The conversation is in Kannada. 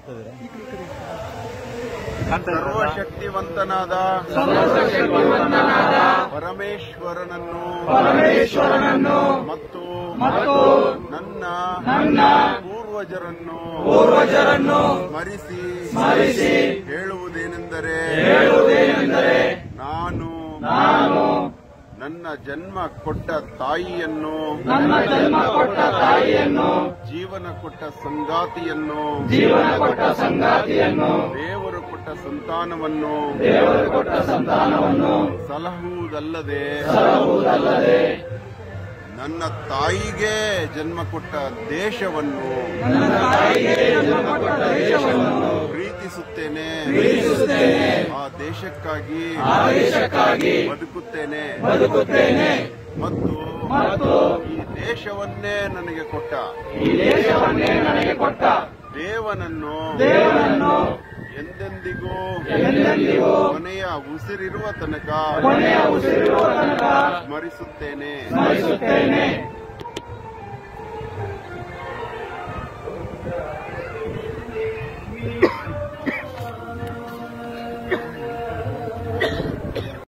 ಸರ್ವಶಕ್ತಿವಂತನಾದ ಪರಮೇಶ್ವರನನ್ನು ಪರಮೇಶ್ವರನನ್ನು ಮತ್ತು ಮತ್ತು ನನ್ನ ನನ್ನ ಪೂರ್ವಜರನ್ನು ಪೂರ್ವಜರನ್ನು ಸ್ಮರಿಸಿ ಸ್ಮರಿಸಿ ಹೇಳುವುದೇನೆಂದರೆ ಹೇಳುವುದೇನೆಂದರೆ ನಾನು ನಾನು ನನ್ನ ಜನ್ಮ ಕೊಟ್ಟ ತಾಯಿಯನ್ನು ನನ್ನ ಜನ್ಮ ಕೊಟ್ಟ ತಾಯಿಯನ್ನು ಜೀವನ ಕೊಟ್ಟ ಸಂಗಾತಿಯನ್ನು ಜೀವನ ಕೊಟ್ಟ ಸಂಗಾತಿಯನ್ನು ದೇವರು ಕೊಟ್ಟ ಸಂತಾನವನ್ನು ದೇವರು ಕೊಟ್ಟ ಸಂತಾನವನ್ನು ಸಲಹುವುದಲ್ಲದೆ ಸಲಹುವುದಲ್ಲದೆ ನನ್ನ ತಾಯಿಗೆ ಜನ್ಮ ಕೊಟ್ಟ ದೇಶವನ್ನು ನನ್ನ ತಾಯಿಗೆ ಜನ್ಮ ಕೊಟ್ಟ ದೇಶವನ್ನು ಪ್ರೀತಿಸುತ್ತೇನೆ ಪ್ರೀತಿಸುತ್ತೇನೆ ಆ ದೇಶಕ್ಕಾಗಿ ಆ ದೇಶಕ್ಕಾಗಿ ಬದುಕುತ್ತೇನೆ ಬದುಕುತ್ತೇನೆ ಮತ್ತು ಮತ್ತು ಈ ದೇಶವನ್ನೇ ನನಗೆ ಕೊಟ್ಟ ಈ ದೇಶವನ್ನೇ ನನಗೆ ಕೊಟ್ಟ ದೇವನನ್ನು ದೇವರನ್ನು ಎಂದೆಂದಿಗೂ ಎಂದೆಂದಿಗೂ ಕೊನೆಯ ಉಸಿರಿರುವ ತನಕ ಕೊನೆಯ ಉಸಿರಿರುವ ತನಕ ಸ್ಮರಿಸುತ್ತೇನೆ ಸ್ಮರಿಸುತ್ತೇನೆ